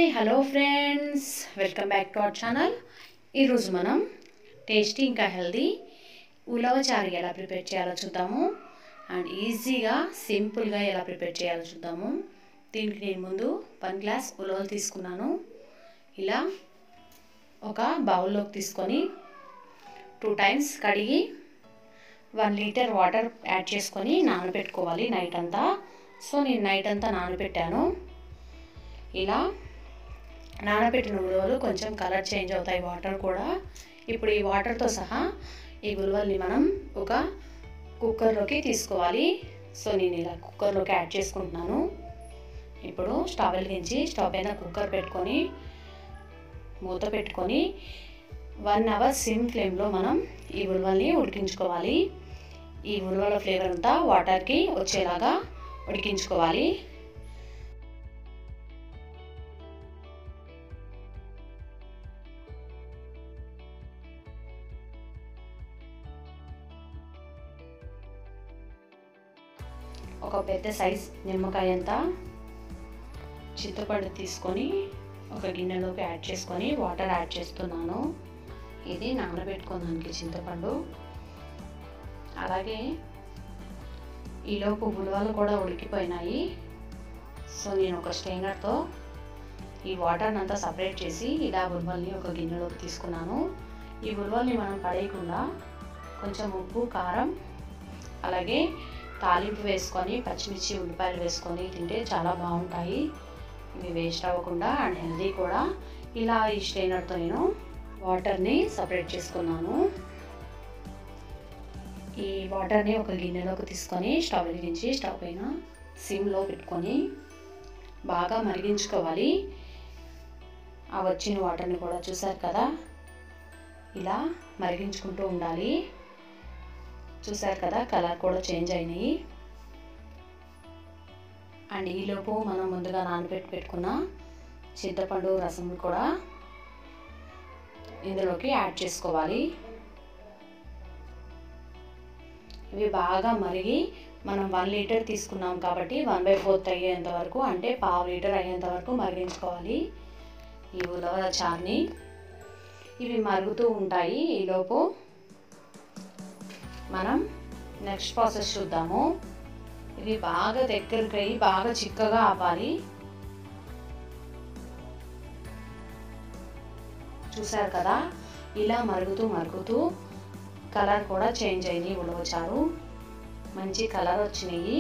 hello friends welcome back to our channel ఈరోజు మనం tasty ఇంకా హెల్దీ ఉలవచారు ఎలా ప్రిపేర్ చేయాలో చూద్దాము అండ్ ఈజీగా సింపుల్గా ఎలా ప్రిపేర్ చేయాలో చూద్దాము దీనికి నేను ముందు వన్ గ్లాస్ ఉలవలు తీసుకున్నాను ఇలా ఒక బౌల్లోకి తీసుకొని టూ టైమ్స్ కడిగి వన్ లీటర్ వాటర్ యాడ్ చేసుకొని నానబెట్టుకోవాలి నైట్ అంతా సో నేను నైట్ అంతా నానబెట్టాను ఇలా నానబెట్టిన ఉలవలు కొంచెం కలర్ చేంజ్ అవుతాయి వాటర్ కూడా ఇప్పుడు ఈ వాటర్తో సహా ఈ ఉలవల్ని మనం ఒక కుక్కర్లోకి తీసుకోవాలి సో నేను ఇలా కుక్కర్లోకి యాడ్ చేసుకుంటున్నాను ఇప్పుడు స్టవ్ వెలిగించి స్టవ్ పైన కుక్కర్ పెట్టుకొని మూత పెట్టుకొని వన్ అవర్ సిమ్ ఫ్లేమ్లో మనం ఈ ఉలవల్ని ఉడికించుకోవాలి ఈ ఉలవల ఫ్లేవర్ అంతా వాటర్కి వచ్చేలాగా ఉడికించుకోవాలి ఒక పెద్ద సైజ్ నిమ్మకాయ అంతా చింతపండు తీసుకొని ఒక గిన్నెలోకి యాడ్ చేసుకొని వాటర్ యాడ్ చేస్తున్నాను ఇది నానబెట్టుకోదానికి చింతపండు అలాగే ఈలోపు ఉలవలు కూడా ఉడికిపోయినాయి సో నేను ఒక స్టెయినర్తో ఈ వాటర్ని అంతా సపరేట్ చేసి ఇలా ఉలవల్ని ఒక గిన్నెలోకి తీసుకున్నాను ఈ ఉలవల్ని మనం పడేయకుండా కొంచెం ఉప్పు కారం అలాగే తాలింపు వేసుకొని పచ్చిమిర్చి ఉల్లిపాయలు వేసుకొని తింటే చాలా బాగుంటాయి ఇవి వేస్ట్ అవ్వకుండా అండ్ హెల్దీ కూడా ఇలా ఈ స్ట్రైనర్తో నేను వాటర్ని సపరేట్ చేసుకున్నాను ఈ వాటర్ని ఒక గిన్నెలోకి తీసుకొని స్టవ్ వెలిగించి స్టవ్ పైన సిమ్లో పెట్టుకొని బాగా మరిగించుకోవాలి ఆ వచ్చిన వాటర్ని కూడా చూసారు కదా ఇలా మరిగించుకుంటూ ఉండాలి చూసారు కదా కలర్ కూడా చేంజ్ అయినాయి అండ్ ఈలోపు మనం ముందుగా నానబెట్టి పెట్టుకున్న చింతపండు రసం కూడా ఇందులోకి యాడ్ చేసుకోవాలి ఇవి బాగా మరిగి మనం వన్ లీటర్ తీసుకున్నాం కాబట్టి వన్ బై ఫోర్త్ అయ్యేంత వరకు అంటే పావు లీటర్ అయ్యేంత వరకు మరిగించుకోవాలి ఈ ఉలవల చార్ని ఇవి మరుగుతూ ఉంటాయి ఈలోపు మనం నెక్స్ట్ ప్రాసెస్ చూద్దాము ఇవి బాగా దగ్గరికి అయ్యి బాగా చిక్కగా అవ్వాలి చూసారు కదా ఇలా మరుగుతూ మరుగుతూ కలర్ కూడా చేంజ్ అయినాయి ఉలవచారు మంచి కలర్ వచ్చినాయి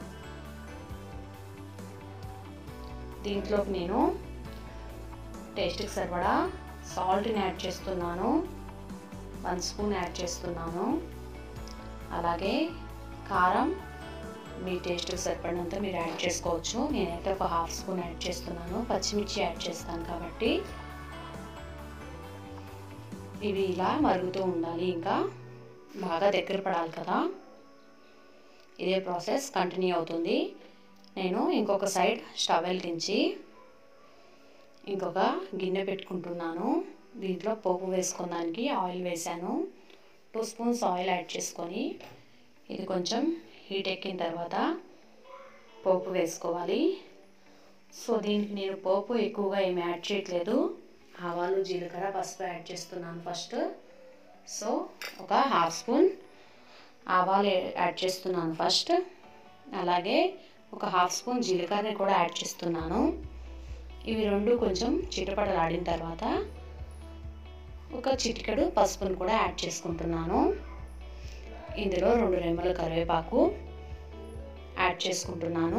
దీంట్లోకి నేను టేస్ట్కి సరిపడా సాల్ట్ని యాడ్ చేస్తున్నాను వన్ స్పూన్ యాడ్ చేస్తున్నాను అలాగే కారం మీ టేస్ట్కి సరిపడినంత మీరు యాడ్ చేసుకోవచ్చు నేనైతే ఒక హాఫ్ స్పూన్ యాడ్ చేస్తున్నాను పచ్చిమిర్చి యాడ్ చేస్తాను కాబట్టి ఇవి ఇలా మరుగుతూ ఉండాలి ఇంకా బాగా దగ్గర పడాలి కదా ఇదే ప్రాసెస్ కంటిన్యూ అవుతుంది నేను ఇంకొక సైడ్ స్టవ్ వెలిగించి ఇంకొక గిన్నె పెట్టుకుంటున్నాను దీంట్లో పోపు వేసుకోవడానికి ఆయిల్ వేసాను టూ స్పూన్స్ ఆయిల్ యాడ్ చేసుకొని ఇది కొంచెం హీట్ ఎక్కిన తర్వాత పోపు వేసుకోవాలి సో దీనికి నేను పోపు ఎక్కువగా ఏమి యాడ్ చేయట్లేదు ఆవాలు జీలకర్ర పసుపు యాడ్ చేస్తున్నాను ఫస్ట్ సో ఒక హాఫ్ స్పూన్ ఆవాలు యాడ్ చేస్తున్నాను ఫస్ట్ అలాగే ఒక హాఫ్ స్పూన్ జీలకర్రని కూడా యాడ్ చేస్తున్నాను ఇవి రెండు కొంచెం చిటపటలాడిన తర్వాత ఒక చిటికెడు పసుపును కూడా యాడ్ చేసుకుంటున్నాను ఇందులో రెండు రెమ్మల కరివేపాకు యాడ్ చేసుకుంటున్నాను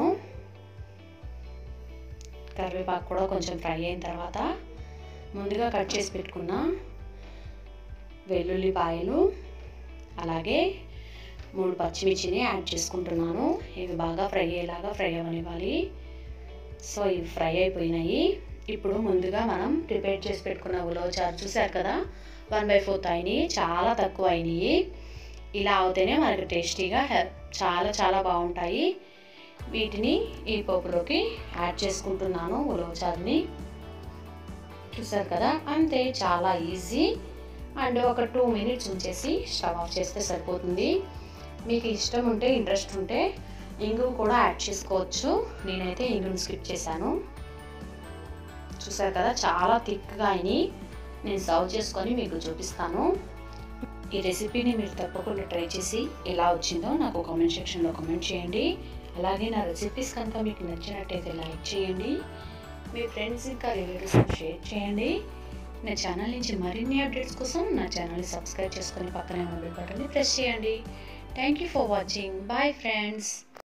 కరివేపాకు కూడా కొంచెం ఫ్రై అయిన తర్వాత ముందుగా కట్ చేసి పెట్టుకున్న వెల్లుల్లిపాయలు అలాగే మూడు పచ్చిమిర్చిని యాడ్ చేసుకుంటున్నాను ఇవి బాగా ఫ్రై అయ్యేలాగా ఫ్రై అవ్వనివ్వాలి సో ఇవి ఫ్రై అయిపోయినాయి ఇప్పుడు ముందుగా మనం ప్రిపేర్ చేసి పెట్టుకున్న ఉలవచారు చూసారు కదా వన్ బై ఫోర్త్ అయినాయి చాలా తక్కువ అయినాయి ఇలా అవుతేనే మనకు టేస్టీగా చాలా చాలా బాగుంటాయి వీటిని ఈ పోపులోకి యాడ్ చేసుకుంటున్నాను ఉలవచారుని చూసారు కదా అంతే చాలా ఈజీ అండ్ ఒక టూ మినిట్స్ ఉంచేసి స్టవ్ ఆఫ్ చేస్తే సరిపోతుంది మీకు ఇష్టం ఉంటే ఇంట్రెస్ట్ ఉంటే ఇంగు కూడా యాడ్ చేసుకోవచ్చు నేనైతే ఇంగుని స్కిప్ చేశాను చూసారు కదా చాలా థిక్గా అయినాయి నేను సర్వ్ చేసుకొని మీకు చూపిస్తాను ఈ రెసిపీని మీరు తప్పకుండా ట్రై చేసి ఎలా వచ్చిందో నాకు కామెంట్ సెక్షన్లో కామెంట్ చేయండి అలాగే నా రెసిపీస్ కనుక మీకు నచ్చినట్టయితే లైక్ చేయండి మీ ఫ్రెండ్స్ ఇంకా రిలేటివ్స్ షేర్ చేయండి నా ఛానల్ నుంచి మరిన్ని అప్డేట్స్ కోసం నా ఛానల్ని సబ్స్క్రైబ్ చేసుకొని పక్కనే ఉన్న బెల్ బటన్ని ప్రెస్ చేయండి thank you for watching bye friends